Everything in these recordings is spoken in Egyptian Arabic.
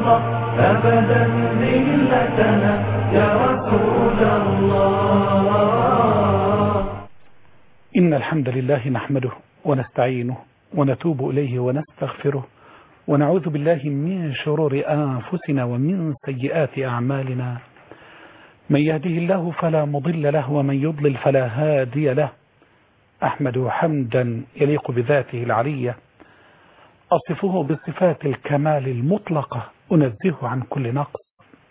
الله أبدا ملتنا يا رسول الله إن الحمد لله نحمده ونستعينه ونتوب إليه ونستغفره ونعوذ بالله من شرور أنفسنا ومن سيئات أعمالنا من يهده الله فلا مضل له ومن يضلل فلا هادي له أحمده حمدا يليق بذاته العلية أصفه بصفات الكمال المطلقة أنزه عن كل نقص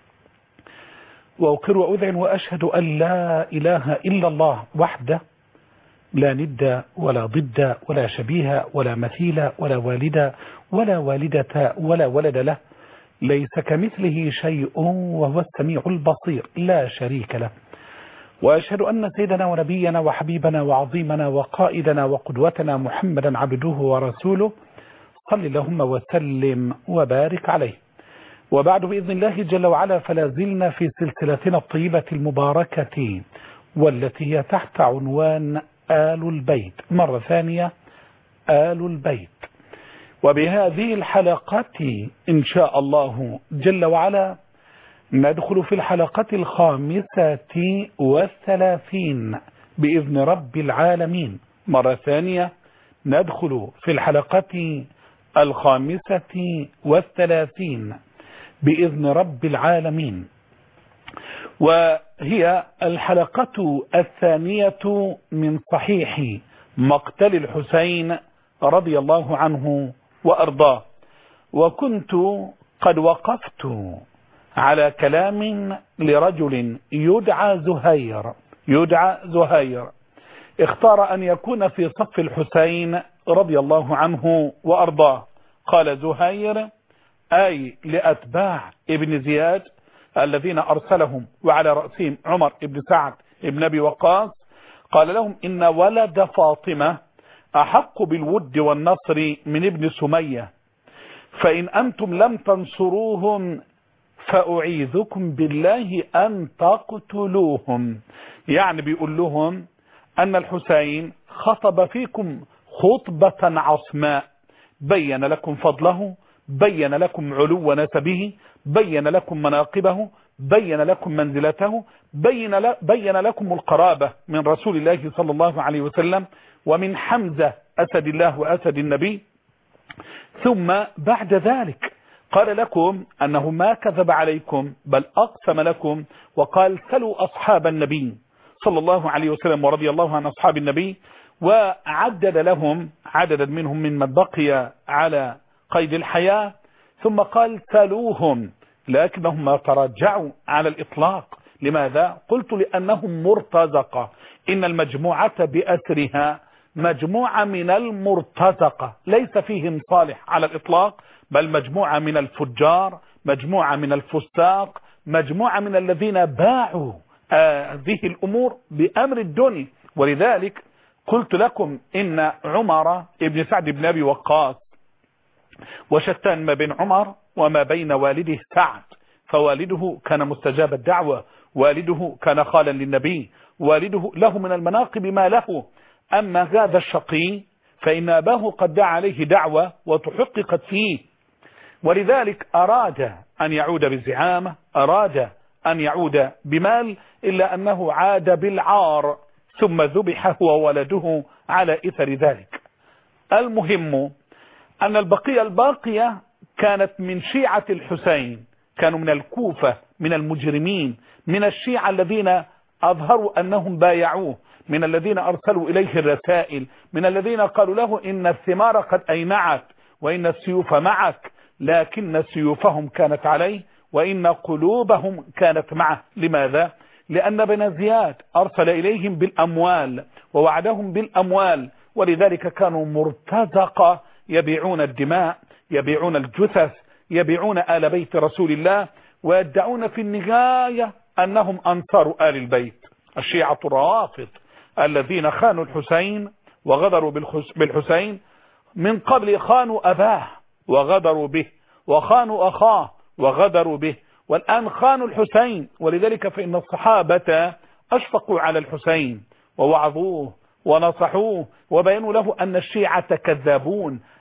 وأقر وأذعن وأشهد أن لا إله إلا الله وحده لا ند ولا ضد ولا شبيه ولا مثيل ولا والد ولا والدة ولا ولد له ليس كمثله شيء وهو السميع البصير لا شريك له وأشهد أن سيدنا ونبينا وحبيبنا وعظيمنا وقائدنا وقدوتنا محمدا عبده ورسوله صل اللهم وسلم وبارك عليه وبعد بإذن الله جل وعلا فلا زلنا في سلسلتنا الطيبة المباركة والتي هي تحت عنوان آل البيت مرة ثانية آل البيت وبهذه الحلقة إن شاء الله جل وعلا ندخل في الحلقة الخامسة والثلاثين بإذن رب العالمين مرة ثانية ندخل في الحلقة الخامسة والثلاثين بإذن رب العالمين وهي الحلقة الثانية من صحيح مقتل الحسين رضي الله عنه وأرضاه وكنت قد وقفت على كلام لرجل يدعى زهير يدعى زهير اختار أن يكون في صف الحسين رضي الله عنه وأرضاه قال زهير أي لأتباع ابن زياد الذين أرسلهم وعلى رأسهم عمر بن سعد بن أبي وقاص قال لهم إن ولد فاطمة أحق بالود والنصر من ابن سمية فإن أنتم لم تنصروهم فأعيذكم بالله أن تقتلوهم يعني بيقول لهم أن الحسين خطب فيكم خطبة عصماء بين لكم فضله بين لكم علو نسبه بين لكم مناقبه بين لكم منزلته بين, بين لكم القرابة من رسول الله صلى الله عليه وسلم ومن حمزة أسد الله وأسد النبي ثم بعد ذلك قال لكم أنه ما كذب عليكم بل أقسم لكم وقال سلوا أصحاب النبي صلى الله عليه وسلم ورضي الله عن أصحاب النبي وعدد لهم عددا منهم ممن بقي على قيد الحياة ثم قال سلوهم لكنهم ما تراجعوا على الإطلاق لماذا؟ قلت لأنهم مرتزقة إن المجموعة بأسرها مجموعة من المرتزقة ليس فيهم صالح على الإطلاق بل مجموعة من الفجار مجموعة من الفساق مجموعة من الذين باعوا هذه الأمور بأمر الدنيا ولذلك قلت لكم إن عمر ابن سعد بن أبي وقاص وشتان ما بين عمر وما بين والده سعد فوالده كان مستجاب الدعوة والده كان خالا للنبي والده له من المناقب ما له أما هذا الشقي فإن أباه قد دعا عليه دعوة وتحققت فيه ولذلك أراد أن يعود بالزعامة أراد أن يعود بمال إلا أنه عاد بالعار ثم ذبح هو وولده على إثر ذلك المهم أن البقية الباقية كانت من شيعة الحسين كانوا من الكوفة من المجرمين من الشيعة الذين أظهروا أنهم بايعوه من الذين أرسلوا إليه الرسائل من الذين قالوا له إن الثمار قد أينعت وإن السيوف معك لكن سيوفهم كانت عليه وإن قلوبهم كانت معه لماذا؟ لأن بن زياد أرسل إليهم بالأموال ووعدهم بالأموال ولذلك كانوا مرتزقة يبيعون الدماء يبيعون الجثث يبيعون آل بيت رسول الله ويدعون في النهاية أنهم أنصار آل البيت الشيعة الروافض الذين خانوا الحسين وغدروا بالحسين من قبل خانوا أباه وغدروا به وخانوا أخاه وغدروا به والآن خانوا الحسين ولذلك فإن الصحابة أشفقوا على الحسين ووعظوه ونصحوه وبينوا له أن الشيعة كذابون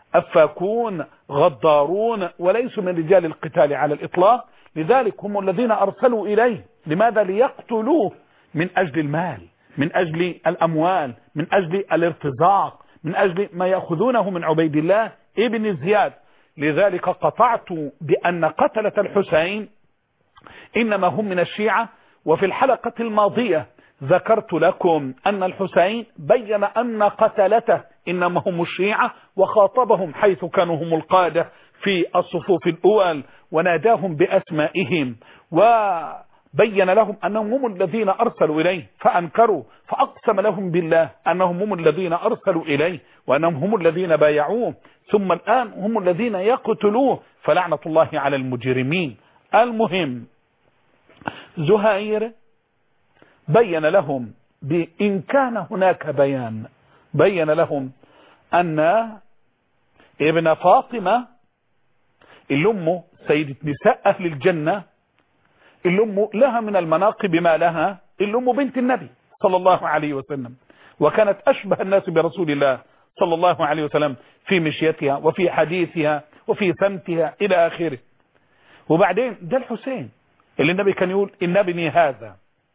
أفاكون غدارون وليسوا من رجال القتال على الإطلاق لذلك هم الذين أرسلوا إليه لماذا ليقتلوه من أجل المال من أجل الأموال من أجل الارتزاق من أجل ما يأخذونه من عبيد الله ابن زياد لذلك قطعت بأن قتلة الحسين إنما هم من الشيعة وفي الحلقة الماضية ذكرت لكم أن الحسين بين أن قتلته إنما هم الشيعة وخاطبهم حيث كانوا هم القادة في الصفوف الأول وناداهم بأسمائهم وبين لهم أنهم هم الذين أرسلوا إليه فأنكروا فأقسم لهم بالله أنهم هم الذين أرسلوا إليه وأنهم هم الذين بايعوه ثم الآن هم الذين يقتلوه فلعنة الله على المجرمين المهم زهير بين لهم بإن كان هناك بيان بين لهم أن ابن فاطمة اللي أمه سيدة نساء أهل الجنة اللي أمه لها من المناقب ما لها اللي أمه بنت النبي صلى الله عليه وسلم وكانت أشبه الناس برسول الله صلى الله عليه وسلم في مشيتها وفي حديثها وفي سمتها إلى آخره وبعدين ده الحسين اللي النبي كان يقول إن ابني هذا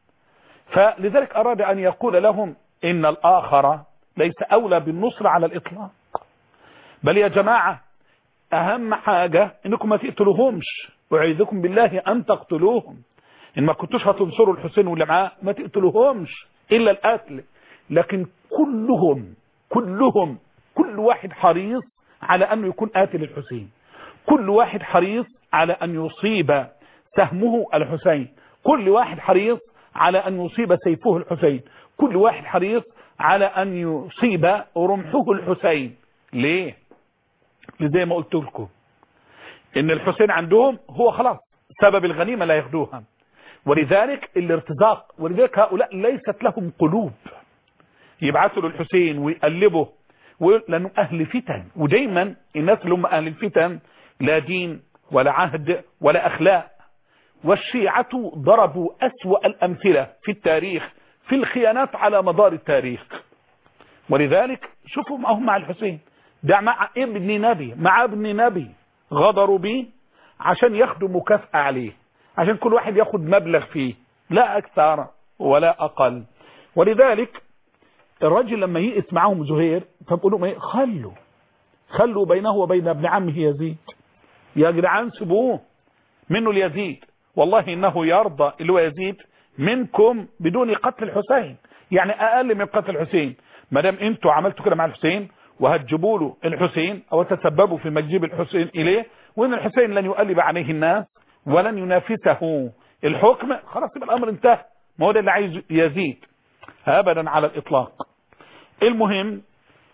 فلذلك أراد أن يقول لهم إن الآخر ليس أولى بالنصر على الإطلاق بل يا جماعة أهم حاجة إنكم ما تقتلوهمش أعيذكم بالله أن تقتلوهم إن ما كنتوش هتنصروا الحسين واللي معاه ما تقتلوهمش إلا القتل لكن كلهم كلهم كل واحد حريص على أنه يكون قاتل الحسين كل واحد حريص على أن يصيب سهمه الحسين كل واحد حريص على أن يصيب سيفه الحسين كل واحد حريص على أن يصيب رمحه الحسين ليه زي ما قلت لكم ان الحسين عندهم هو خلاص سبب الغنيمة لا ياخدوها ولذلك الارتزاق ولذلك هؤلاء ليست لهم قلوب يبعثوا للحسين ويقلبوا لأنه أهل فتن ودايما الناس اللي هم أهل الفتن لا دين ولا عهد ولا أخلاق والشيعة ضربوا أسوأ الأمثلة في التاريخ في الخيانات على مدار التاريخ ولذلك شوفوا معهم مع الحسين ده مع ابن نبي مع ابن نبي غدروا بيه عشان ياخدوا مكافأة عليه عشان كل واحد ياخد مبلغ فيه لا أكثر ولا أقل ولذلك الرجل لما يئس معهم زهير فبقولوا ما خلوا خلوا بينه وبين ابن عمه يزيد يا جدعان سيبوه منه اليزيد والله إنه يرضى اللي هو يزيد منكم بدون قتل الحسين يعني أقل من قتل الحسين ما دام انتوا عملتوا كده مع الحسين وهتجيبوا له الحسين او تسببوا في مجيب الحسين اليه وان الحسين لن يقلب عليه الناس ولن ينافسه الحكم خلاص يبقى الامر انتهى ما هو ده اللي عايز يزيد ابدا على الاطلاق المهم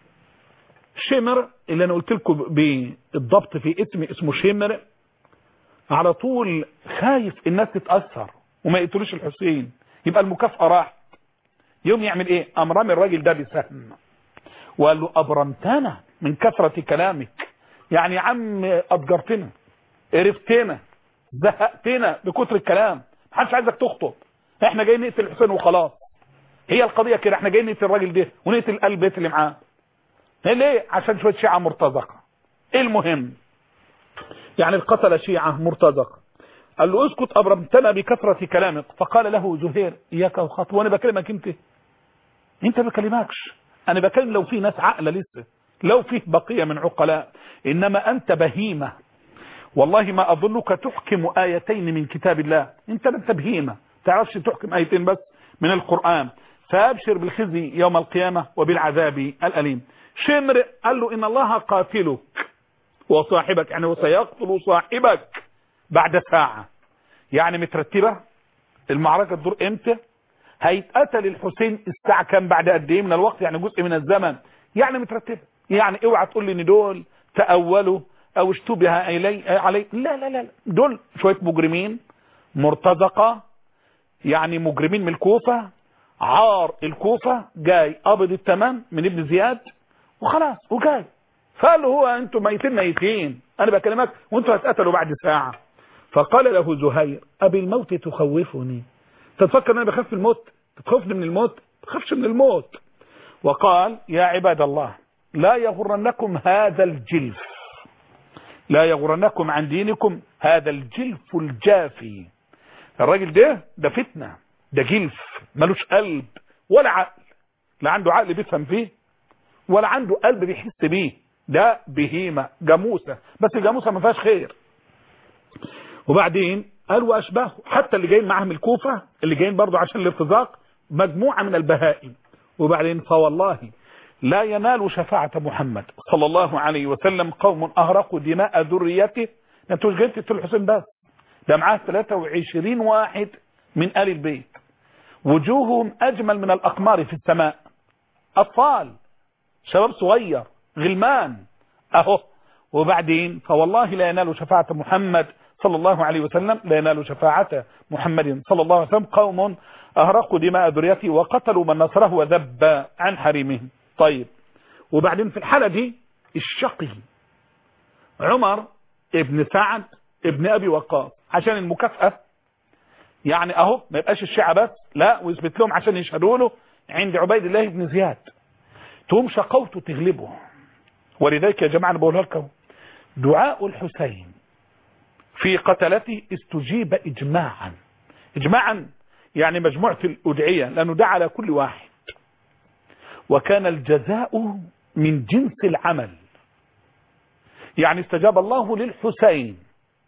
شمر اللي انا قلت لكم بالضبط في اسم اسمه شمر على طول خايف الناس تتاثر وما يقتلوش الحسين يبقى المكافاه راحت يوم يعمل ايه قام رامي الراجل ده بسهم وقال له أبرمتنا من كثرة كلامك يعني يا عم أضجرتنا قرفتنا زهقتنا بكثر الكلام محدش عايزك تخطب احنا جايين نقتل الحسين وخلاص هي القضية كده احنا جايين نقتل الراجل ده ونقتل البيت اللي معاه ليه عشان شوية شيعة مرتزقة المهم يعني القتل شيعة مرتزقة قال له اسكت أبرمتنا بكثرة كلامك فقال له زهير إياك وخط وانا بكلمك انت انت بكلمكش انا بكلم لو في ناس عاقله لسه لو فيه بقية من عقلاء انما انت بهيمة والله ما اظنك تحكم ايتين من كتاب الله انت انت بهيمة تعرفش تحكم ايتين بس من القرآن فابشر بالخزي يوم القيامة وبالعذاب الاليم شمر قال له ان الله قاتلك وصاحبك يعني وسيقتل صاحبك بعد ساعة يعني مترتبة المعركة تدور امتى هيتقتل الحسين الساعة كام بعد قد ايه من الوقت يعني جزء من الزمن يعني مترتبة يعني اوعى تقول لي ان دول تأولوا او اشتبه الي علي لا لا لا دول شوية مجرمين مرتزقة يعني مجرمين من الكوفة عار الكوفة جاي قبض التمام من ابن زياد وخلاص وجاي فقال له هو انتم ميتين ميتين انا بكلمك وانتم هتقتلوا بعد ساعة فقال له زهير ابي الموت تخوفني تتفكر ان انا بخاف من الموت تخافني من الموت تخافش من الموت وقال يا عباد الله لا يغرنكم هذا الجلف لا يغرنكم عن دينكم هذا الجلف الجافي الراجل ده ده فتنة ده جلف ملوش قلب ولا عقل لا عنده عقل بيفهم فيه ولا عنده قلب بيحس بيه ده بهيمة جاموسة بس الجاموسة ما فيهاش خير وبعدين قال واشباهه حتى اللي جايين معاهم الكوفة اللي جايين برضه عشان الارتزاق مجموعة من البهائم وبعدين فوالله لا ينال شفاعة محمد صلى الله عليه وسلم قوم أهرقوا دماء ذريته انتوا مش جايين تقتلوا الحسين بس ده معاه 23 واحد من آل البيت وجوههم أجمل من الأقمار في السماء أطفال شباب صغير غلمان أهو وبعدين فوالله لا ينال شفاعة محمد صلى الله عليه وسلم لا ينال شفاعة محمد صلى الله عليه وسلم قوم أهرقوا دماء ذريته وقتلوا من نصره وذب عن حريمهم طيب وبعدين في الحالة دي الشقي عمر ابن سعد ابن أبي وقاص عشان المكافأة يعني اهو ما يبقاش الشيعة بس لا ويثبت لهم عشان يشهدوا له عند عبيد الله بن زياد تقوم شقوته تغلبه ولذلك يا جماعة انا بقولها لكم دعاء الحسين في قتلته استجيب اجماعا اجماعا يعني مجموعة الأدعية لأنه دعا على كل واحد وكان الجزاء من جنس العمل يعني استجاب الله للحسين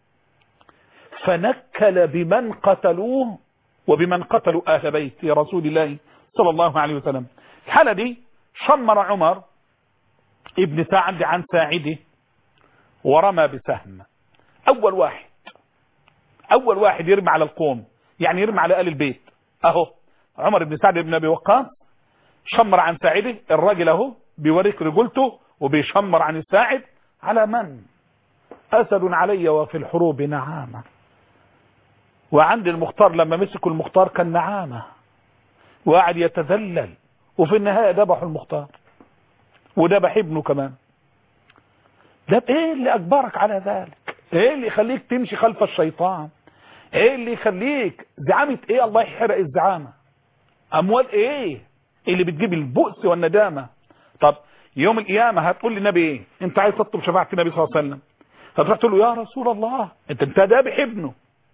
فنكل بمن قتلوه وبمن قتلوا أهل بيت رسول الله صلى الله عليه وسلم الحالة دي شمر عمر ابن سعد عن ساعده ورمى بسهم أول واحد أول واحد يرمي على القوم يعني يرمي على آل البيت أهو عمر بن سعد بن أبي وقاص شمر عن ساعده الراجل أهو بيوريك رجولته وبيشمر عن الساعد على من أسد علي وفي الحروب نعامة وعند المختار لما مسكوا المختار كان نعامة وقعد يتذلل وفي النهاية ذبحوا المختار وذبح ابنه كمان ده ايه اللي اجبرك على ذلك ايه اللي يخليك تمشي خلف الشيطان ايه اللي يخليك زعامة ايه الله يحرق الزعامة اموال ايه اللي بتجيب البؤس والندامة طب يوم القيامة هتقول للنبي ايه انت عايز تطلب شفاعة النبي صلى الله عليه وسلم هتروح تقول له يا رسول الله انت انت ذابح ابنه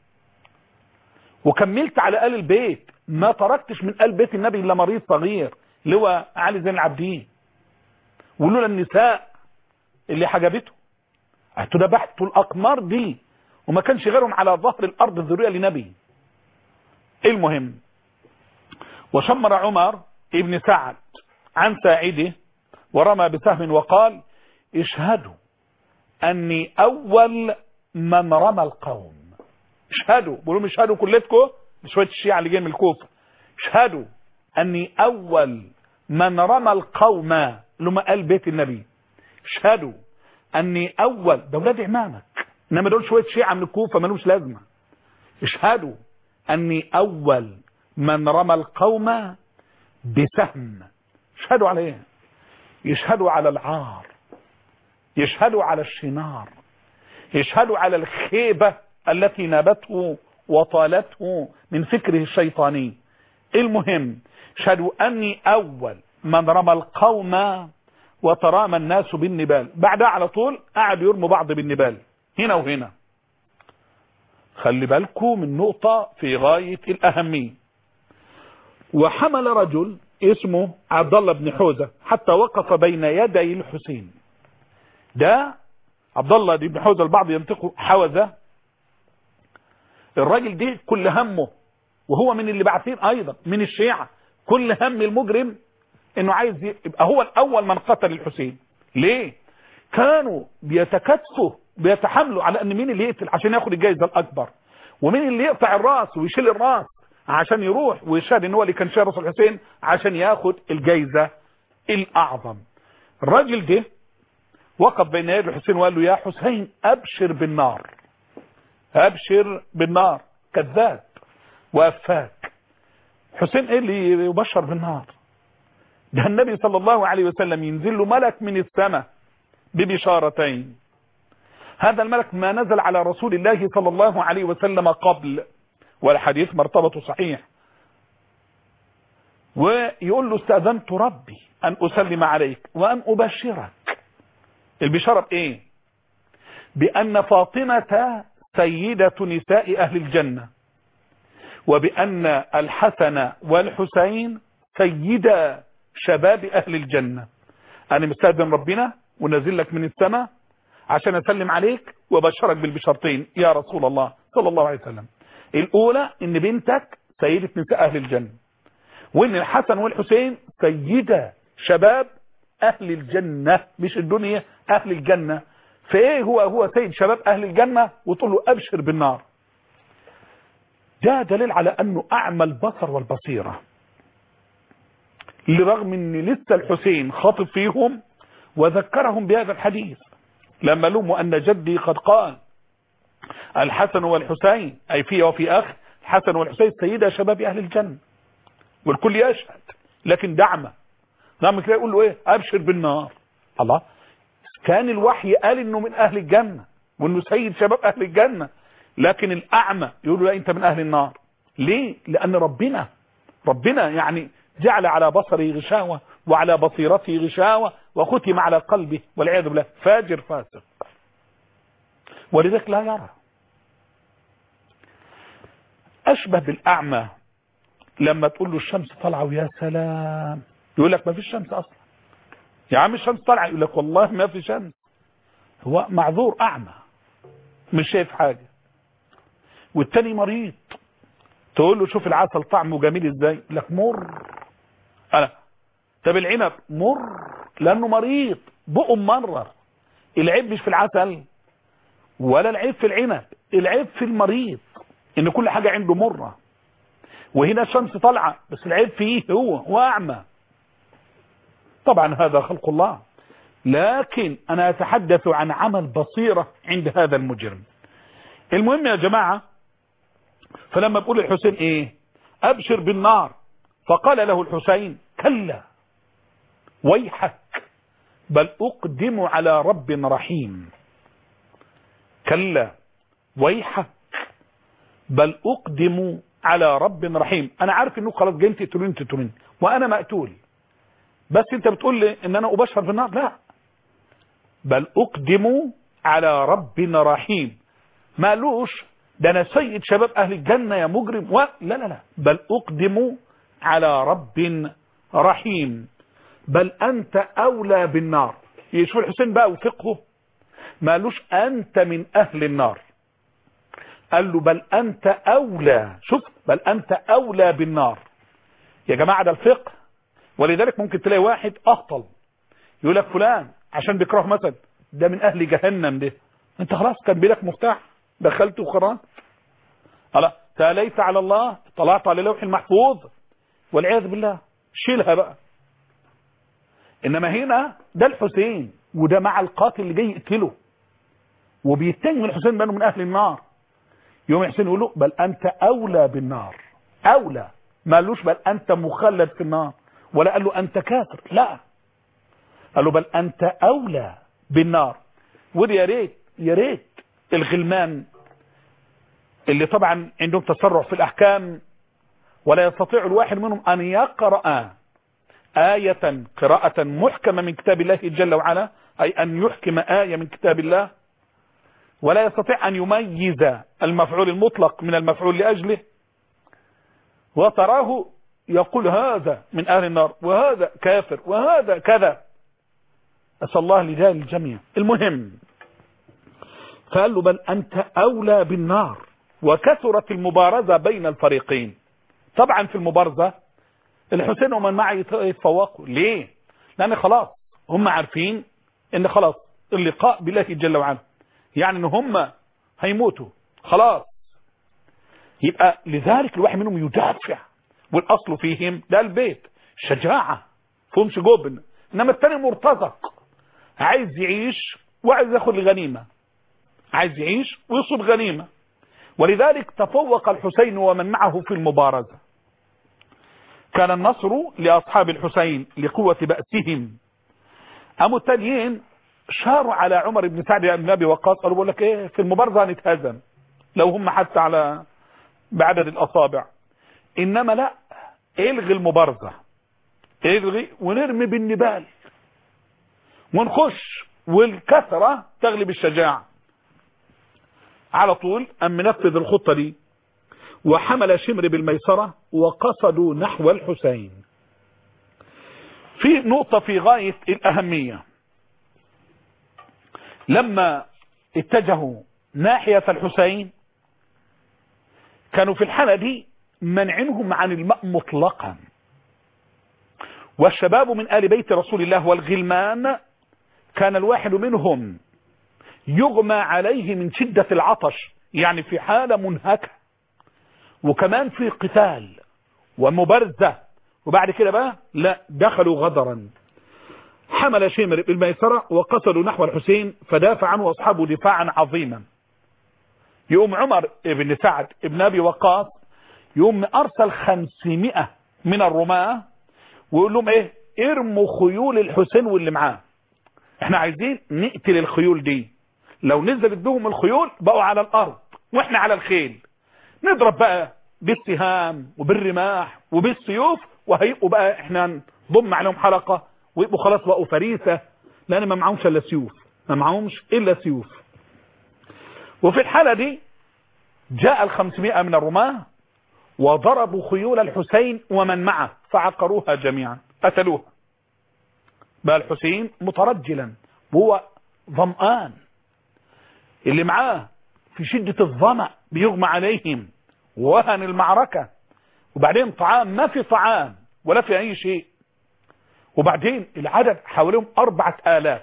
وكملت على آل البيت ما تركتش من آل بيت النبي إلا مريض صغير اللي هو علي زين العابدين ولولا النساء اللي حجبته انتوا ذبحتوا الأقمار دي وما كانش غيرهم على ظهر الأرض الذرية لنبي المهم وشمر عمر ابن سعد عن ساعده ورمى بسهم وقال اشهدوا أني أول من رمى القوم اشهدوا بيقولوا لهم اشهدوا كلتكم شويه الشيعة اللي جايين من الكوفة اشهدوا أني أول من رمى القوم لما قال بيت النبي اشهدوا أني أول ده ولاد إمامك إنما دول شوية شيعة من الكوفة ملوش لازمة اشهدوا أني أول من رمى القوم بسهم اشهدوا على ايه يشهدوا على العار يشهدوا على الشنار يشهدوا على الخيبة التي نابته وطالته من فكره الشيطاني المهم شهدوا أني أول من رمى القوم وترامى الناس بالنبال بعدها على طول قعدوا يرموا بعض بالنبال هنا وهنا خلي بالكم من نقطة في غاية الأهمية وحمل رجل اسمه عبد الله بن حوزة حتى وقف بين يدي الحسين ده عبد الله بن حوزة البعض ينطقه حوزة الراجل ده كل همه وهو من اللي بعثين ايضا من الشيعة كل هم المجرم انه عايز يبقى هو الاول من قتل الحسين ليه كانوا بيتكاتفوا بيتحاملوا على ان مين اللي يقتل عشان ياخد الجائزة الاكبر ومين اللي يقطع الراس ويشيل الراس عشان يروح ويشهد ان هو اللي كان شايل راس الحسين عشان ياخد الجائزة الاعظم الراجل ده وقف بين يدي الحسين وقال له يا حسين ابشر بالنار ابشر بالنار كذاب وافاك حسين ايه اللي يبشر بالنار ده النبي صلى الله عليه وسلم ينزل له ملك من السماء ببشارتين هذا الملك ما نزل على رسول الله صلى الله عليه وسلم قبل والحديث مرتبطه صحيح ويقول له استأذنت ربي أن أسلم عليك وأن أبشرك البشارة بإيه بأن فاطمة سيدة نساء أهل الجنة وبأن الحسن والحسين سيدا شباب أهل الجنة أنا مستأذن ربنا ونزل لك من السماء عشان أسلم عليك وبشرك بالبشرتين يا رسول الله صلى الله عليه وسلم الأولى إن بنتك سيدة نساء أهل الجنة وإن الحسن والحسين سيدة شباب أهل الجنة مش الدنيا أهل الجنة فإيه هو هو سيد شباب أهل الجنة وتقول له أبشر بالنار ده دليل على أنه أعمى البصر والبصيرة لرغم أن لسه الحسين خاطب فيهم وذكرهم بهذا الحديث لما لوموا أن جدي قد قال الحسن والحسين أي في وفي أخ الحسن والحسين سيدة شباب أهل الجنة والكل يشهد لكن دعمه نعم كده يقول له ايه ابشر بالنار الله كان الوحي قال انه من اهل الجنة وانه سيد شباب اهل الجنة لكن الاعمى يقول له لا انت من اهل النار ليه لان ربنا ربنا يعني جعل على بصره غشاوة وعلى بصيرته غشاوة وختم على قلبه والعياذ بالله فاجر فاسق ولذلك لا يرى اشبه بالاعمى لما تقول له الشمس طالعه ويا سلام يقول لك ما فيش شمس اصلا يا عم الشمس طالعه يقول لك والله ما في شمس هو معذور اعمى مش شايف حاجه والتاني مريض تقول له شوف العسل طعمه جميل ازاي يقول لك مر انا طب العنب مر لانه مريض بقه ممرر العيب مش في العسل ولا العيب في العنب العيب في المريض ان كل حاجه عنده مره وهنا الشمس طالعه بس العيب فيه هو هو اعمى طبعا هذا خلق الله لكن انا اتحدث عن عمل بصيرة عند هذا المجرم المهم يا جماعة فلما بقول الحسين ايه ابشر بالنار فقال له الحسين كلا ويحك بل اقدم على رب رحيم كلا ويحك بل اقدم على رب رحيم انا عارف انه خلاص جايين تقتلوني تقتلوني وانا مقتول بس انت بتقول لي ان انا ابشر بالنار لا بل اقدم على رب رحيم مالوش ده انا سيد شباب اهل الجنة يا مجرم و... لا لا لا بل اقدم على رب رحيم بل انت اولى بالنار يشوف الحسين بقى وفقه مالوش انت من اهل النار قال له بل انت اولى شوف بل انت اولى بالنار يا جماعة ده الفقه ولذلك ممكن تلاقي واحد اهطل يقول لك فلان عشان بيكرهه مثلا ده من اهل جهنم ده انت خلاص كان بيلك مفتاح دخلت وخرجت خلاص تاليت على الله طلعت على لوح المحفوظ والعياذ بالله شيلها بقى انما هنا ده الحسين وده مع القاتل اللي جاي يقتله وبيتهم الحسين بانه من اهل النار يوم الحسين يقول له بل انت اولى بالنار اولى ما قالوش بل انت مخلد في النار ولا قال له انت كافر لا قال له بل انت اولى بالنار ودي يا ريت يا ريت الغلمان اللي طبعا عندهم تسرع في الاحكام ولا يستطيع الواحد منهم ان يقرأ آية قراءة محكمة من كتاب الله جل وعلا أي أن يحكم آية من كتاب الله ولا يستطيع أن يميز المفعول المطلق من المفعول لأجله وتراه يقول هذا من أهل النار وهذا كافر وهذا كذا أسأل الله لجاه الجميع المهم فقال له بل أنت أولى بالنار وكثرت المبارزة بين الفريقين طبعا في المبارزة الحسين ومن معه يتفوقوا ليه لأن خلاص هم عارفين ان خلاص اللقاء بالله جل وعلا يعني ان هم هيموتوا خلاص يبقى لذلك الواحد منهم يدافع والاصل فيهم ده البيت شجاعة فهمش جبن انما التاني مرتزق عايز يعيش وعايز ياخد الغنيمة عايز يعيش ويصب غنيمة ولذلك تفوق الحسين ومن معه في المبارزة كان النصر لأصحاب الحسين لقوة بأسهم أم التانيين شاروا على عمر بن سعد بن أبي وقاص قالوا بقول لك إيه في المبارزة هنتهزم لو هم حتى على بعدد الأصابع إنما لا إلغي المبارزة الغي ونرمي بالنبال ونخش والكثرة تغلب الشجاعة على طول أم منفذ الخطة دي وحمل شمر بالميسرة وقصدوا نحو الحسين في نقطة في غاية الأهمية لما اتجهوا ناحية الحسين كانوا في الحالة دي منعنهم عن الماء مطلقا والشباب من آل بيت رسول الله والغلمان كان الواحد منهم يغمى عليه من شدة العطش يعني في حالة منهكة وكمان في قتال ومبارزة وبعد كده بقى لا دخلوا غدرا حمل شمر بالميسرة وقصدوا نحو الحسين فدافع عنه أصحابه دفاعا عظيما يوم عمر بن سعد ابن أبي وقاص يوم أرسل خمسمائة من الرماة ويقول لهم ايه ارموا خيول الحسين واللي معاه احنا عايزين نقتل الخيول دي لو نزلت بهم الخيول بقوا على الارض واحنا على الخيل نضرب بقى بالسهام وبالرماح وبالسيوف وهيبقوا بقى احنا نضم عليهم حلقة ويبقوا خلاص بقوا فريسة لان ما معهمش الا سيوف ما معهمش الا سيوف وفي الحالة دي جاء الخمسمائة من الرماة وضربوا خيول الحسين ومن معه فعقروها جميعا قتلوها بقى الحسين مترجلا وهو ظمآن اللي معاه في شدة الظمأ بيغمى عليهم وهن المعركة وبعدين طعام ما في طعام ولا في أي شيء وبعدين العدد حواليهم أربعة آلاف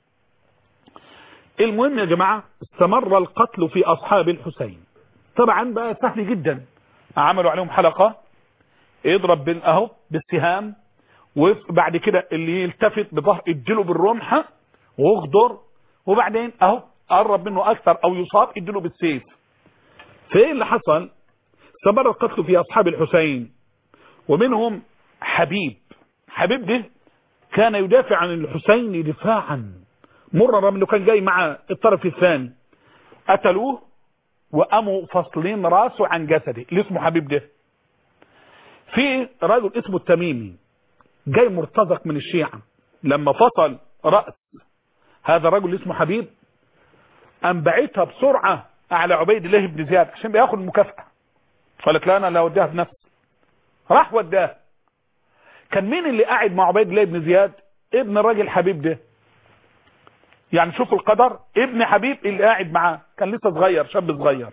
المهم يا جماعة استمر القتل في أصحاب الحسين طبعا بقى سهل جدا عملوا عليهم حلقة يضرب بال اهو بالسهام وبعد كده اللي يلتفت بظهر اديله بالرمح واغدر وبعدين اهو قرب منه اكثر او يصاب اديله بالسيف فايه اللي حصل استمر القتل في اصحاب الحسين ومنهم حبيب حبيب ده كان يدافع عن الحسين دفاعا مرة انه كان جاي مع الطرف الثاني قتلوه وقاموا فاصلين راسه عن جسده اللي اسمه حبيب ده في رجل اسمه التميمي جاي مرتزق من الشيعة لما فصل رأس هذا الرجل اللي اسمه حبيب قام بعتها بسرعة على عبيد الله بن زياد عشان بياخد المكافأة قالت لا انا لا وديها بنفسي راح وداها كان مين اللي قاعد مع عبيد الله بن زياد ابن الراجل حبيب ده يعني شوفوا القدر ابن حبيب اللي قاعد معاه كان لسه صغير شاب صغير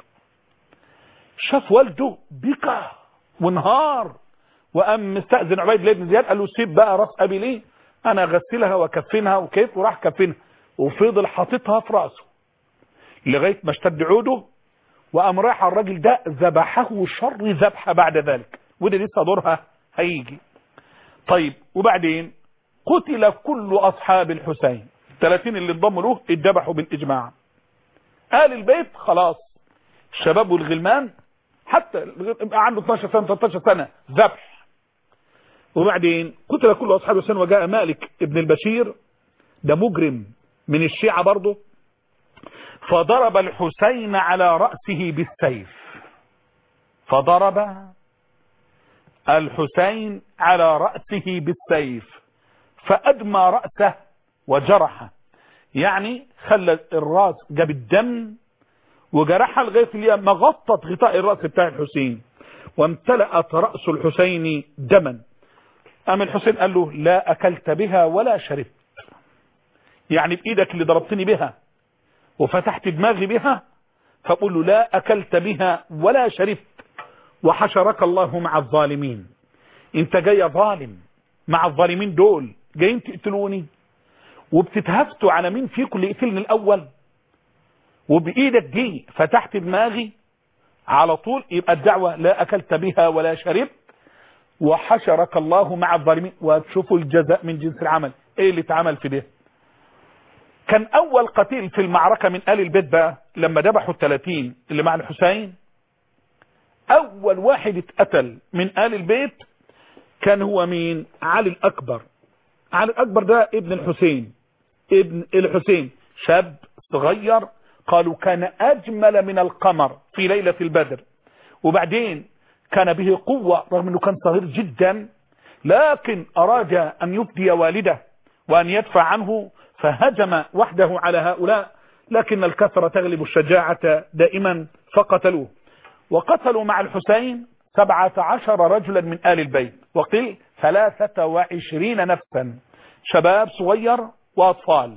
شاف والده بكى وانهار وقام مستأذن عبيد الله بن زياد قال له سيب بقى راس ابي ليه انا اغسلها واكفنها وكيف وراح كفنها وفضل حاططها في راسه لغايه ما اشتد عوده وقام رايح الراجل ده ذبحه شر ذبحه بعد ذلك وده لسه دورها هيجي طيب وبعدين قتل كل اصحاب الحسين 30 اللي انضموا له اتذبحوا بالاجماع آل البيت خلاص الشباب والغلمان حتى عنده 12 سنة 13 سنة ذبح وبعدين قتل كل أصحاب الحسين وجاء مالك ابن البشير ده مجرم من الشيعة برضه فضرب الحسين على رأسه بالسيف فضرب الحسين على رأسه بالسيف فأدمى رأسه وجرحه يعني خلى الراس جاب الدم وجرحها لغايه اللي ما غطت غطاء الراس بتاع الحسين وامتلأت رأس الحسين دما أم الحسين قال له لا أكلت بها ولا شربت يعني بإيدك اللي ضربتني بها وفتحت دماغي بها فقل له لا أكلت بها ولا شربت وحشرك الله مع الظالمين انت جاي ظالم مع الظالمين دول جايين تقتلوني وبتتهفتوا على مين فيكم اللي يقتلني الاول وبايدك دي فتحت دماغي على طول يبقى الدعوة لا اكلت بها ولا شربت وحشرك الله مع الظالمين وتشوفوا الجزاء من جنس العمل ايه اللي اتعمل في ده كان اول قتيل في المعركة من آل البيت بقى لما ذبحوا الثلاثين اللي مع الحسين اول واحد اتقتل من آل البيت كان هو مين علي الاكبر علي الاكبر ده ابن الحسين ابن الحسين شاب صغير قالوا كان اجمل من القمر في ليلة البدر وبعدين كان به قوة رغم انه كان صغير جدا لكن أراد أن يفدي والده وأن يدفع عنه فهجم وحده على هؤلاء لكن الكثرة تغلب الشجاعة دائما فقتلوه وقتلوا مع الحسين سبعة عشر رجلا من آل البيت وقيل ثلاثة وعشرين نفسا شباب صغير وأطفال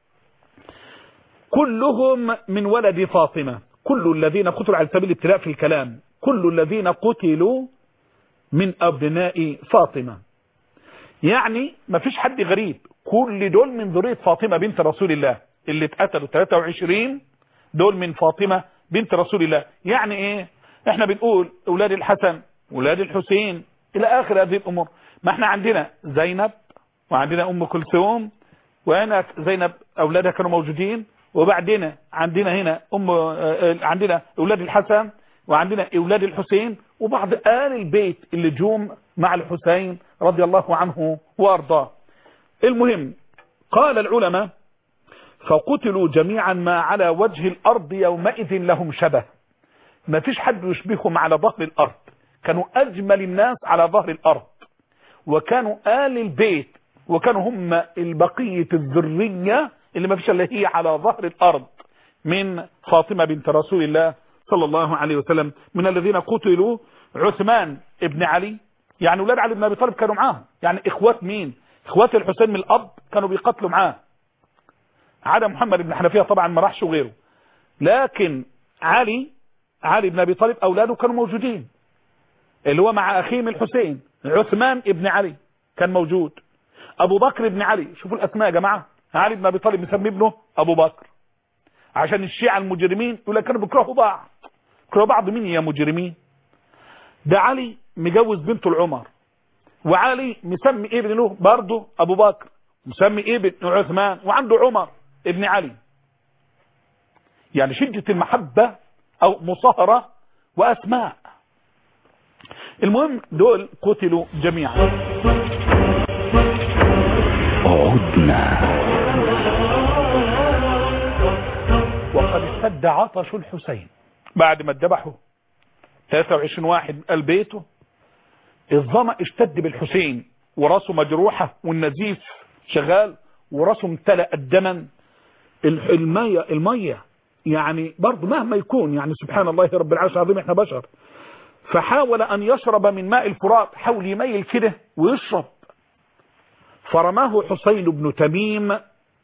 كلهم من ولد فاطمة كل الذين قتلوا على سبيل الابتلاء في الكلام كل الذين قتلوا من أبناء فاطمة يعني ما فيش حد غريب كل دول من ذرية فاطمة بنت رسول الله اللي اتقتلوا 23 دول من فاطمة بنت رسول الله يعني ايه احنا بنقول اولاد الحسن اولاد الحسين الى اخر هذه الامور ما احنا عندنا زينب وعندنا ام كلثوم وهنا زينب اولادها كانوا موجودين وبعدين عندنا هنا ام عندنا اولاد الحسن وعندنا اولاد الحسين وبعض آل البيت اللي جوم مع الحسين رضي الله عنه وارضاه المهم قال العلماء فقتلوا جميعا ما على وجه الارض يومئذ لهم شبه ما فيش حد يشبههم على ظهر الارض كانوا اجمل الناس على ظهر الارض وكانوا آل البيت وكانوا هم البقية الذرية اللي ما فيش الا هي على ظهر الارض من فاطمة بنت رسول الله صلى الله عليه وسلم من الذين قتلوا عثمان ابن علي يعني ولاد علي بن ابي طالب كانوا معاه يعني اخوات مين اخوات الحسين من الاب كانوا بيقتلوا معاه عدا محمد بن حنفية طبعا ما راحش وغيره لكن علي علي بن ابي طالب اولاده كانوا موجودين اللي هو مع اخيهم الحسين عثمان ابن علي كان موجود ابو بكر ابن علي شوفوا الاسماء يا جماعه علي بن ابي طالب مسمي ابنه ابو بكر عشان الشيعة المجرمين يقول لك كانوا بيكرهوا بعض بيكرهوا بعض مين يا مجرمين ده علي مجوز بنته العمر وعلي مسمي ابن له برضه ابو بكر مسمي ابن عثمان وعنده عمر ابن علي يعني شدة المحبة او مصاهرة واسماء المهم دول قتلوا جميعا عدنا وقد اشتد عطش الحسين بعد ما اتذبحوا 23 واحد قال بيته الظمأ اشتد بالحسين وراسه مجروحة والنزيف شغال وراسه امتلأ الدما المية المية يعني برضه مهما يكون يعني سبحان الله رب العرش العظيم احنا بشر فحاول ان يشرب من ماء الفرات حاول يميل كده ويشرب فرماه حسين بن تميم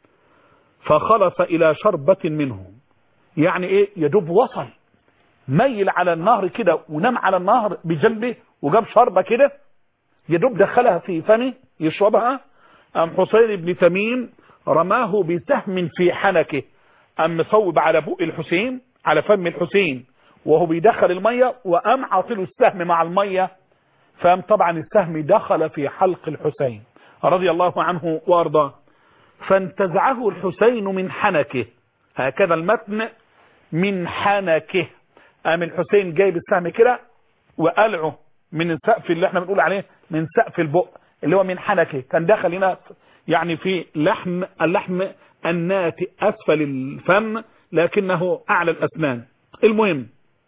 فخلص الى شربة منه يعني ايه يدوب وصل ميل على النهر كده ونام على النهر بجنبه وجاب شربة كده يدوب دخلها في فمه يشربها ام حسين بن تميم رماه بسهم في حنكه ام مصوب على بوق الحسين على فم الحسين وهو بيدخل المية وام عاطله السهم مع المية فام طبعا السهم دخل في حلق الحسين رضي الله عنه وارضاه فانتزعه الحسين من حنكه هكذا المتن من حنكه قام الحسين جايب السهم كده وقلعه من السقف اللي احنا بنقول عليه من سقف البق اللي هو من حنكه كان دخل هنا يعني في لحم اللحم الناتئ اسفل الفم لكنه اعلى الاسنان المهم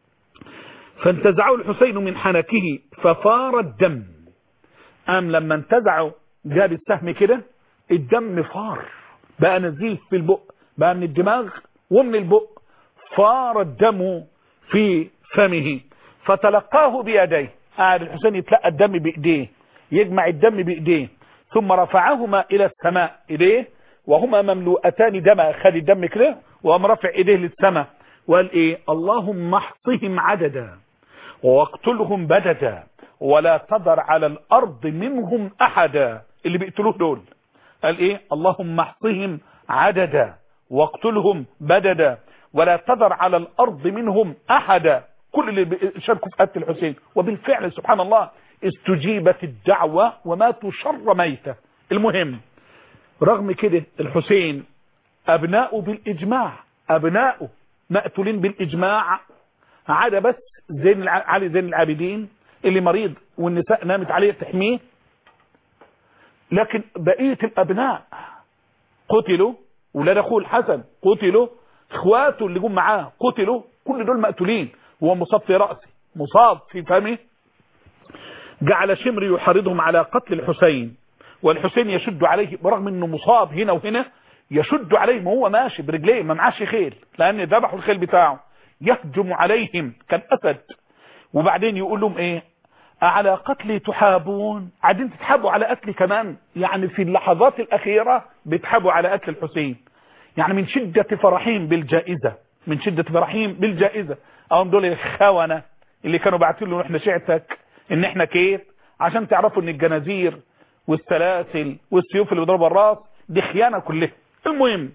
فانتزعه الحسين من حنكه ففار الدم قام لما انتزعه جاب السهم كده الدم فار بقى نزيف في البق بقى من الدماغ ومن البق فار الدم في فمه فتلقاه بيديه قاعد الحسين يتلقى الدم بايديه يجمع الدم بايديه ثم رفعهما الى السماء ايديه وهما مملوءتان دما خد الدم كده وقام رافع ايديه للسماء وقال ايه اللهم احصهم عددا واقتلهم بددا ولا تذر على الارض منهم احدا اللي بيقتلوه دول قال ايه اللهم احصهم عددا واقتلهم بددا ولا تذر على الارض منهم احدا كل اللي شاركوا في قتل الحسين وبالفعل سبحان الله استجيبت الدعوة وماتوا شر ميتة المهم رغم كده الحسين ابناؤه بالاجماع ابناؤه مقتولين بالاجماع عدا بس زين الع... علي زين العابدين اللي مريض والنساء نامت عليه تحميه لكن بقية الابناء قتلوا ولاد اخوه الحسن قتلوا اخواته اللي جم معاه قتلوا كل دول مقتولين وهو مصاب في رأسه مصاب في فمه جعل شمر يحرضهم على قتل الحسين والحسين يشد عليه برغم انه مصاب هنا وهنا يشد عليهم وهو ماشي برجليه ما معاش خيل لان ذبحوا الخيل بتاعه يهجم عليهم كالاسد وبعدين يقول لهم ايه على قتلي تحابون قاعدين تتحابوا على قتلي كمان يعني في اللحظات الاخيره بيتحابوا على قتل الحسين يعني من شده فرحهم بالجائزه من شده فرحهم بالجائزه اهم دول الخونه اللي كانوا باعتين له احنا شعتك ان احنا كيف عشان تعرفوا ان الجنازير والسلاسل والسيوف اللي بيضربها الراس دي خيانه كلها المهم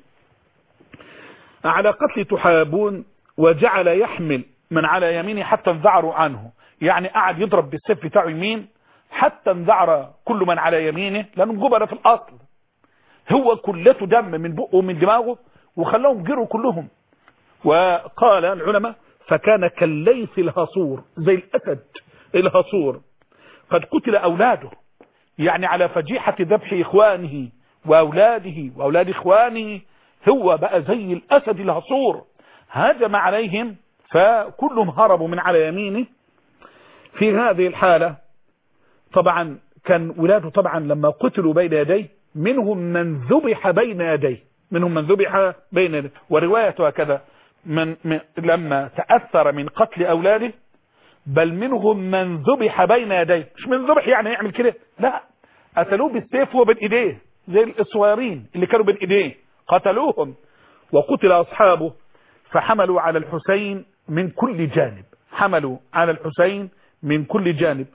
على قتل تحابون وجعل يحمل من على يمينه حتى انذعروا عنه يعني قعد يضرب بالسيف بتاعه يمين حتى انذعر كل من على يمينه لانهم جبنة في الاصل هو كلته دم من بقه ومن دماغه وخلاهم جروا كلهم وقال العلماء فكان كالليث الهصور زي الاسد الهصور قد قتل اولاده يعني على فجيحة ذبح اخوانه واولاده واولاد اخوانه هو بقى زي الاسد الهصور هاجم عليهم فكلهم هربوا من على يمينه في هذه الحالة طبعا كان ولاده طبعا لما قتلوا بين يديه منهم من ذبح بين يديه منهم من ذبح بين يديه ورواية هكذا من, من لما تأثر من قتل أولاده بل منهم من ذبح بين يديه مش من ذبح يعني يعمل كده لا قتلوه بالسيف وبين ايديه زي الصغيرين اللي كانوا بين ايديه قتلوهم وقتل أصحابه فحملوا على الحسين من كل جانب حملوا على الحسين من كل جانب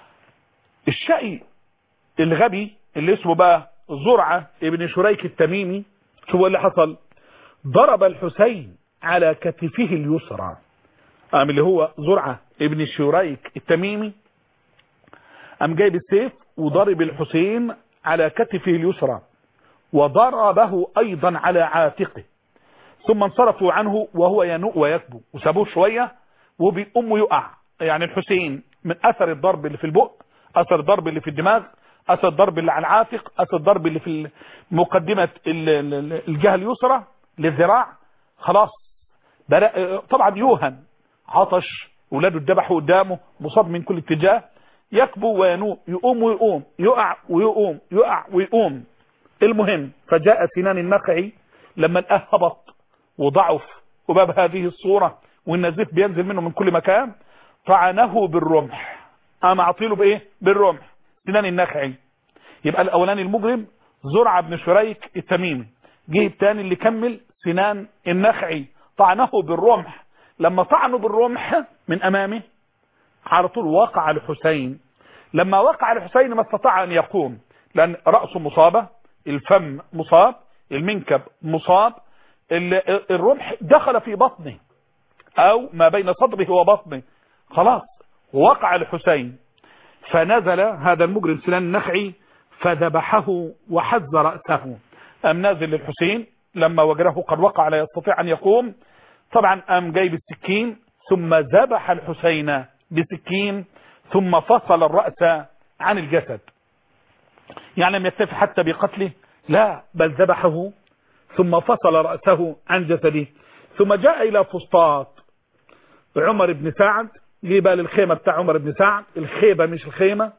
الشقي الغبي اللي اسمه بقى زرعة ابن شريك التميمي شو اللي حصل ضرب الحسين على كتفه اليسرى قام اللي هو زرعة ابن شريك التميمي قام جايب السيف وضرب الحسين على كتفه اليسرى وضربه ايضا على عاتقه ثم انصرفوا عنه وهو ينوء ويكبو وسابوه شوية وبيقوم ويقع يعني الحسين من اثر الضرب اللي في البق اثر الضرب اللي في الدماغ اثر الضرب اللي على العاتق اثر الضرب اللي في مقدمة الجهة اليسرى للذراع خلاص طبعا يوهن عطش ولاده اتذبحوا قدامه مصاب من كل اتجاه يكبو وينوء يقوم ويقوم يقع ويقوم يقع ويقوم المهم فجاء سنان النخعي لما الاه هبط وضعف وباب هذه الصورة والنزيف بينزل منه من كل مكان طعنه بالرمح قام عطيله بايه بالرمح سنان النخعي يبقى الاولاني المجرم زرعة بن شريك التميمي جه الثاني اللي كمل سنان النخعي طعنه بالرمح لما طعنه بالرمح من امامه على طول وقع الحسين لما وقع الحسين ما استطاع ان يقوم لان رأسه مصابة الفم مصاب المنكب مصاب الرمح دخل في بطنه او ما بين صدره وبطنه خلاص وقع الحسين فنزل هذا المجرم سنان النخعي فذبحه وحز رأسه ام نازل للحسين لما وجده قد وقع لا يستطيع ان يقوم طبعا ام جايب السكين ثم ذبح الحسين بسكين ثم فصل الرأس عن الجسد يعني لم يكتفي حتى بقتله لا بل ذبحه ثم فصل رأسه عن جسده ثم جاء إلى فسطاط عمر بن سعد جه بقى للخيمة بتاع عمر بن سعد الخيبة مش الخيمة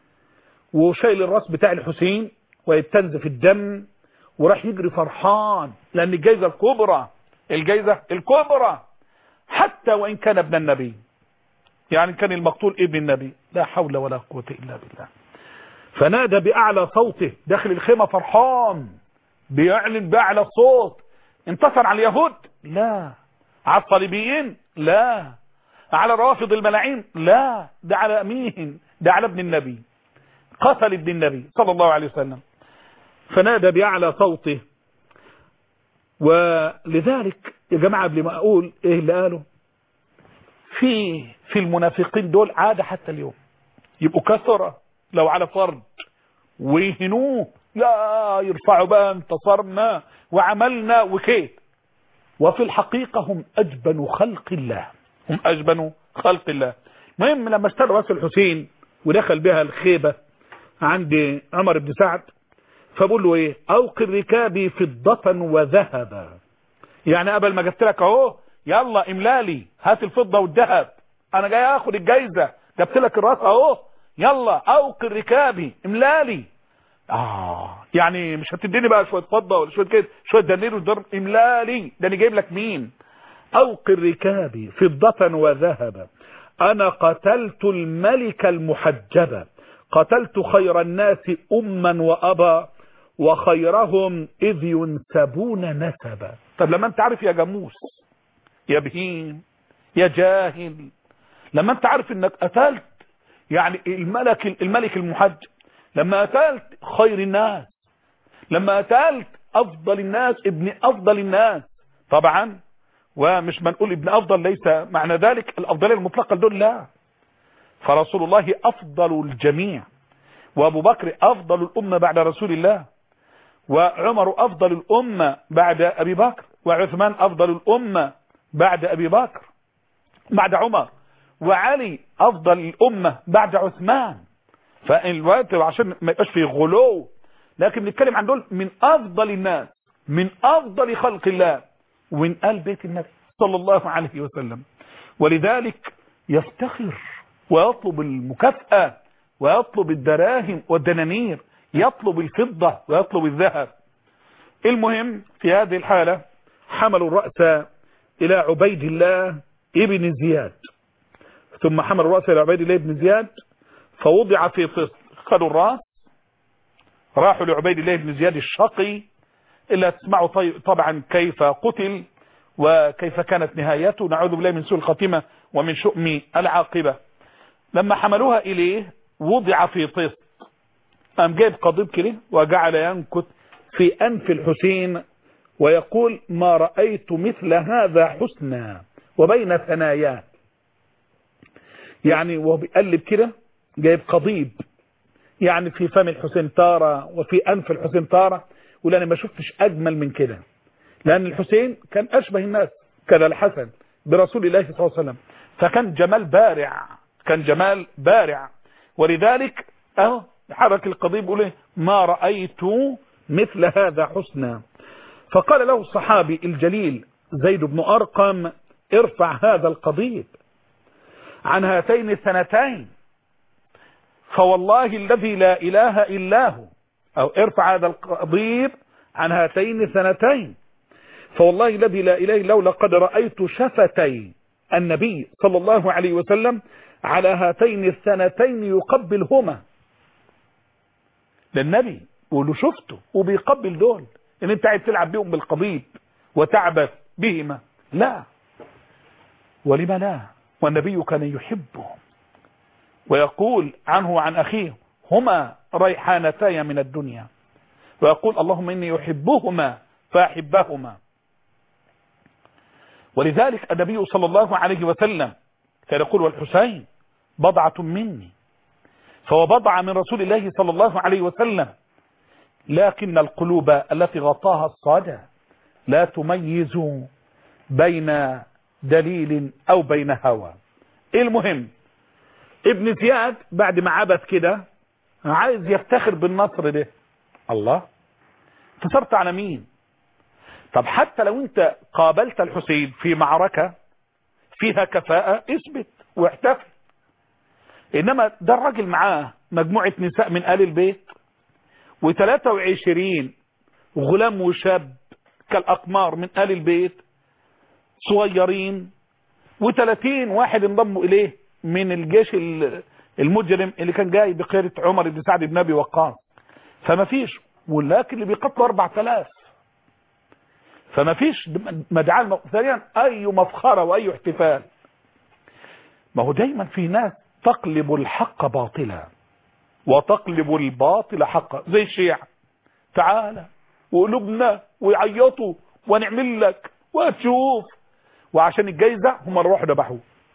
وشايل الراس بتاع الحسين ويبتنزف الدم وراح يجري فرحان لأن الجايزة الكبرى الجايزة الكبرى حتى وإن كان ابن النبي يعني كان المقتول ابن النبي لا حول ولا قوة إلا بالله فنادى بأعلى صوته داخل الخيمة فرحان بيعلن بأعلى صوت انتصر على اليهود لا على الصليبيين لا على روافض الملاعين لا ده على مين ده على ابن النبي قتل ابن النبي صلى الله عليه وسلم فنادى بأعلى صوته ولذلك يا جماعة قبل ما أقول إيه اللي قاله في في المنافقين دول عادة حتى اليوم يبقوا كثرة لو على فرد ويهنوه لا يرفعوا بقى انتصرنا وعملنا وكيف وفي الحقيقة هم أجبن خلق الله هم أجبن خلق الله المهم لما اشترى راس الحسين ودخل بها الخيبة عند عمر بن سعد فبقول له ايه اوقر ركابي فضة وذهبا يعني قبل ما جبت لك اهو يلا املالي هات الفضة والذهب انا جاي اخد الجايزة جبت لك الراس اهو يلا اوقر ركابي املالي اه يعني مش هتديني بقى شويه فضه ولا شويه كده شويه دنير ودر املالي ده انا جايب لك مين اوقر ركابي فضه وذهبا انا قتلت الملك المحجب قتلت خير الناس اما وابا وخيرهم اذ ينسبون نسبا طب لما انت عارف يا جاموس يا بهيم يا جاهل لما انت عارف انك قتلت يعني الملك الملك المحجب لما قتلت خير الناس لما قتلت افضل الناس ابن افضل الناس طبعا ومش بنقول ابن افضل ليس معنى ذلك الافضليه المطلقه لدول لا فرسول الله افضل الجميع وابو بكر افضل الامه بعد رسول الله وعمر افضل الامه بعد ابي بكر وعثمان افضل الامه بعد ابي بكر بعد عمر وعلي افضل الامه بعد عثمان فالوقت عشان ما يبقاش فيه غلو لكن بنتكلم عن دول من افضل الناس من افضل خلق الله ومن ال بيت النبي صلى الله عليه وسلم ولذلك يفتخر ويطلب المكافأة ويطلب الدراهم والدنانير يطلب الفضة ويطلب الذهب المهم في هذه الحالة حملوا الرأس إلى عبيد الله ابن زياد ثم حملوا الرأس إلى عبيد الله ابن زياد فوضع في طست خدوا الرأس راحوا لعبيد الله بن زياد الشقي إلا تسمعوا طبعا كيف قتل وكيف كانت نهايته نعوذ بالله من سوء الخاتمة ومن شؤم العاقبة لما حملوها إليه وضع في طست قام جايب قضيب كده وجعل ينكت في أنف الحسين ويقول ما رأيت مثل هذا حسنا وبين ثناياه يعني وهو بيقلب كده جايب قضيب يعني في فم الحسين تارة وفي أنف الحسين تارة يقول أنا ما شفتش أجمل من كده لأن الحسين كان أشبه الناس كذا الحسن برسول الله صلى الله عليه وسلم فكان جمال بارع كان جمال بارع ولذلك أهو حرك القضيب يقول إيه ما رأيت مثل هذا حسنا فقال له الصحابي الجليل زيد بن أرقم ارفع هذا القضيب عن هاتين السنتين فوالله الذي لا إله إلا هو أو ارفع هذا القضيب عن هاتين السنتين فوالله الذي لا إله إلا هو لقد رأيت شفتي النبي صلى الله عليه وسلم على هاتين السنتين يقبلهما للنبي وله شفته وبيقبل دول ان انت عايز تلعب بيهم بالقضيب وتعبث بهما لا ولما لا والنبي كان يحبهم ويقول عنه وعن أخيه هما ريحانتاي من الدنيا ويقول اللهم إني أحبهما فأحبهما ولذلك النبي صلى الله عليه وسلم كان يقول والحسين بضعة مني فهو بضعة من رسول الله صلى الله عليه وسلم لكن القلوب التي غطاها الصدى لا تميز بين دليل أو بين هوى المهم ابن زياد بعد ما عبث كده عايز يفتخر بالنصر ده الله انتصرت على مين طب حتى لو انت قابلت الحسين في معركة فيها كفاءة اثبت واحتفل انما ده الراجل معاه مجموعة نساء من آل البيت و23 غلام وشاب كالأقمار من آل البيت صغيرين و30 واحد انضموا إليه من الجيش المجرم اللي كان جاي بقيادة عمر بن سعد بن أبي وقاص فما فيش ولكن اللي بيقتلوا 4000 فما فيش مدعاة ثانيا أي مفخرة وأي احتفال ما هو دايما في ناس تقلب الحق باطلا وتقلب الباطل حقا زي الشيعة تعالى وقلوبنا ويعيطوا ونعمل لك وتشوف وعشان الجايزة هم روحوا ذبحوه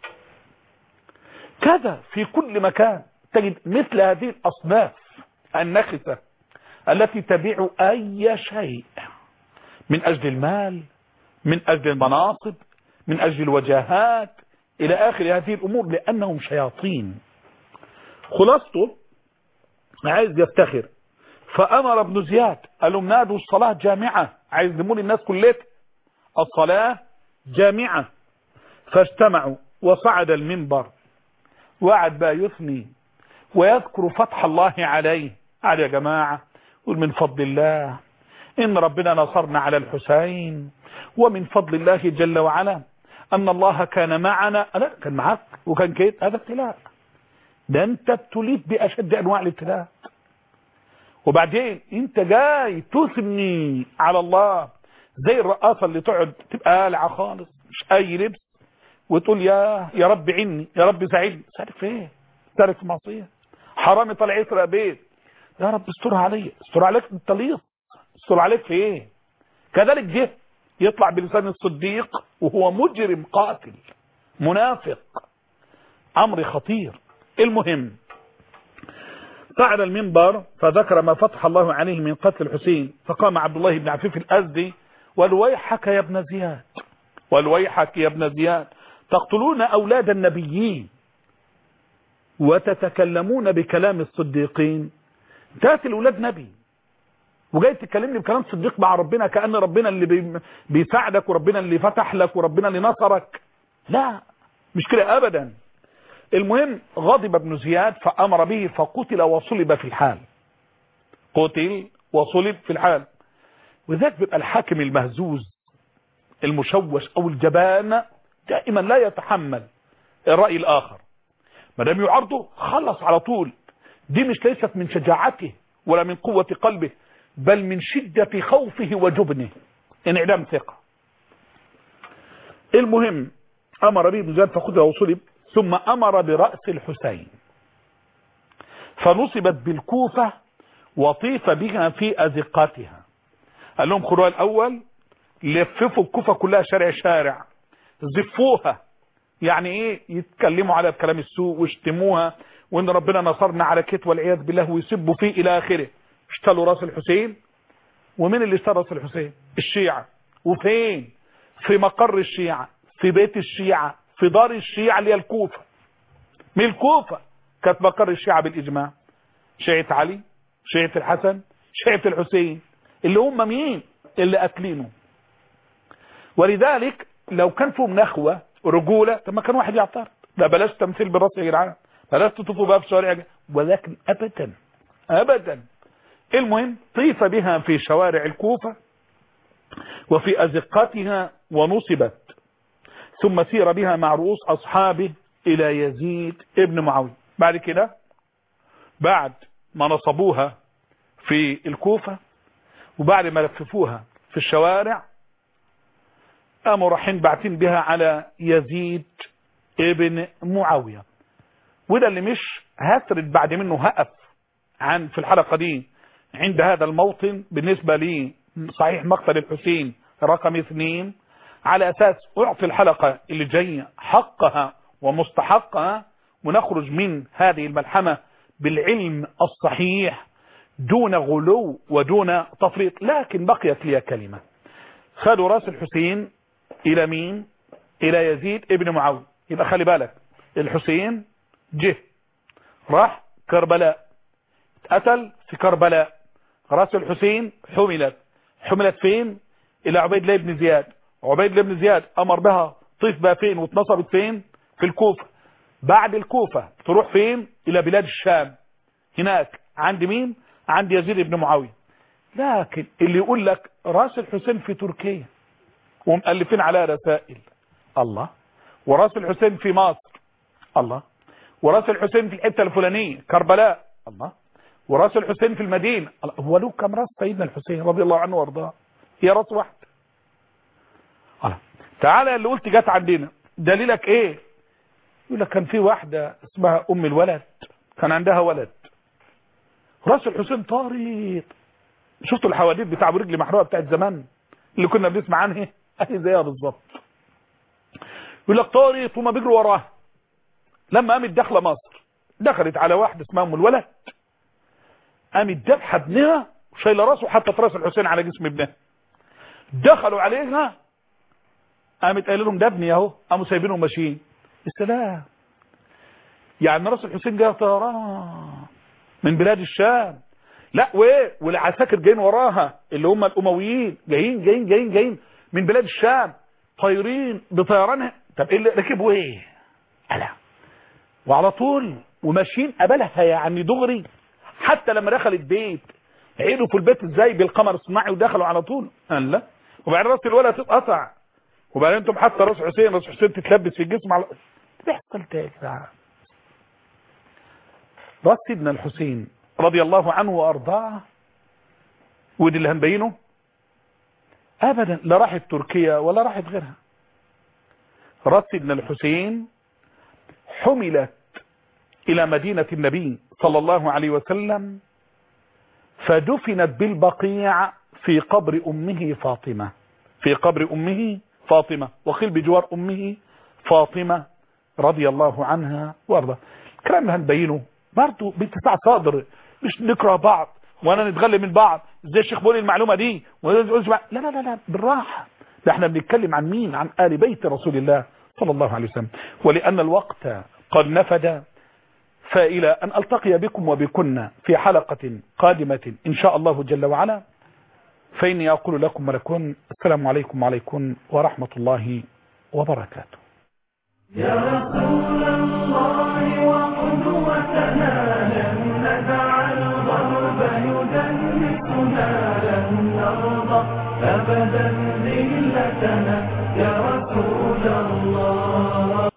كذا في كل مكان تجد مثل هذه الأصناف النخسة التي تبيع أي شيء من أجل المال من أجل المناصب من أجل الوجاهات إلى آخر هذه الأمور لأنهم شياطين خلاصته عايز يفتخر فأمر ابن زياد قال لهم نادوا الصلاة جامعة عايز يلمون الناس كلها الصلاة جامعة فاجتمعوا وصعد المنبر وقعد بقى يثني ويذكر فتح الله عليه قال يا جماعة قل من فضل الله إن ربنا نصرنا على الحسين ومن فضل الله جل وعلا أن الله كان معنا لا كان معك وكان كده هذا ابتلاء ده أنت ابتليت بأشد أنواع الابتلاء وبعدين أنت جاي تثني على الله زي الرقاصة اللي تقعد تبقى قالعة خالص مش أي لبس وتقول يا يا رب عني يا رب ساعدني سارق في ايه سارق في معصية حرامي طالع يسرق بيت يا رب استرها عليا استر عليك انت ليص استر عليك في ايه كذلك جه يطلع بلسان الصديق وهو مجرم قاتل منافق امر خطير المهم صعد المنبر فذكر ما فتح الله عليه من قتل الحسين فقام عبد الله بن عفيف الأزدي والويحك يا ابن زياد والويحك يا ابن زياد تقتلون أولاد النبيين وتتكلمون بكلام الصديقين تاتي الأولاد نبي وجاي تكلمني بكلام صديق مع ربنا كأن ربنا اللي بي- بيساعدك وربنا اللي فتح لك وربنا اللي نصرك لا مش كده أبدا المهم غضب ابن زياد فأمر به فقتل وصلب في الحال قتل وصلب في الحال وذاك بيبقى الحاكم المهزوز المشوش أو الجبان دائما لا يتحمل الرأي الآخر ما دام يعارضه خلص على طول دي مش ليست من شجاعته ولا من قوة قلبه بل من شدة خوفه وجبنه انعدام ثقة المهم أمر به ابن زياد فقتل وصلب ثم أمر برأس الحسين فنصبت بالكوفة وطيف بها في أزقاتها قال لهم خدوها الأول لففوا الكوفة كلها شارع شارع زفوها يعني ايه يتكلموا على الكلام السوء ويشتموها وان ربنا نصرنا على كت والعياذ بالله ويسبوا فيه الى اخره اشتلوا راس الحسين ومين اللي اشترى راس الحسين الشيعة وفين في مقر الشيعة في بيت الشيعة في دار الشيعة اللي هي الكوفة من الكوفة كانت مقر الشيعة بالاجماع شيعة علي شيعة الحسن شيعة الحسين اللي هم مين اللي قاتلينه ولذلك لو كان فيهم نخوة رجولة طب ما كان واحد يعترض لا بلاش تمثيل بالراس يا جدعان بلاش تطوفوا بقى في شوارع يا جدعان. ولكن ابدا ابدا المهم طيف بها في شوارع الكوفة وفي ازقاتها ونصبت ثم سير بها مع رؤوس اصحابه الى يزيد ابن معاوية بعد كده بعد ما نصبوها في الكوفة وبعد ما لففوها في الشوارع قاموا رايحين باعتين بها على يزيد ابن معاوية وده اللي مش هسرد بعد منه هقف عن في الحلقة دي عند هذا الموطن بالنسبة لي صحيح مقتل الحسين رقم اثنين على اساس اعطي الحلقة اللي جاية حقها ومستحقها ونخرج من هذه الملحمة بالعلم الصحيح دون غلو ودون تفريط لكن بقيت لي كلمة خدوا راس الحسين الى مين الى يزيد ابن معاوية يبقى خلي بالك الحسين جه راح كربلاء اتقتل في كربلاء راس الحسين حملت حملت فين الى عبيد الله بن زياد عبيد الله بن زياد امر بها طيف بها فين واتنصبت فين في الكوفة بعد الكوفة تروح فين الى بلاد الشام هناك عند مين عند يزيد بن معاوية لكن اللي يقول لك راس الحسين في تركيا ومؤلفين عليها رسائل الله وراس الحسين في مصر الله وراس الحسين في الحته الفلانيه كربلاء الله وراس الحسين في المدينه الله. هو له كم راس سيدنا الحسين رضي الله عنه وارضاه هي راس واحد الله تعالى اللي قلت جت عندنا دليلك ايه يقول لك كان في واحده اسمها ام الولد كان عندها ولد راس الحسين طارق شفتوا الحواديت بتاع ابو رجل محروقه بتاعت زمان اللي كنا بنسمع عنها اهي زيها بالظبط يقول لك طارق وما بيجروا وراه لما قامت داخله مصر دخلت على واحده اسمها ام الولد قامت ذبحه ابنها وشايله راسه حطت راس الحسين على جسم ابنها دخلوا عليها قامت قايله لهم ده ابني اهو قاموا سايبينه وماشيين السلام يعني راس الحسين جايه طيران من بلاد الشام لا وايه والعساكر جايين وراها اللي هم الامويين جايين جايين جايين جايين من بلاد الشام طايرين بطيرانها طب ايه اللي ركبوا ايه الا وعلى طول وماشيين قبلها يعني دغري حتى لما دخل البيت عيدوا في البيت ازاي بالقمر الصناعي ودخلوا على طول قال لا وبعدين راس الولد تتقطع وبعدين انتم حتى راس حسين راس حسين تتلبس في الجسم على بيحصل تاني راس سيدنا الحسين رضي الله عنه وارضاه ودي اللي هنبينه ابدا لا راحت تركيا ولا راحت غيرها راس سيدنا الحسين حملت الى مدينة النبي صلى الله عليه وسلم فدفنت بالبقيع في قبر امه فاطمة في قبر امه فاطمة وقيل بجوار امه فاطمة رضي الله عنها وارضاها الكلام اللي هنبينه برضه باتساع صادر مش نكره بعض وانا نتغلب من بعض ازاي الشيخ بيقول المعلومه دي لا لا لا لا بالراحه ده احنا بنتكلم عن مين عن ال بيت رسول الله صلى الله عليه وسلم ولان الوقت قد نفد فإلى أن ألتقي بكم وبكن في حلقة قادمة إن شاء الله جل وعلا فإني أقول لكم ولكم السلام عليكم وعليكم ورحمة الله وبركاته يا رسول الله وقدوتنا لن ندع الغرب يدنسنا لن نرضى أبدا ذلتنا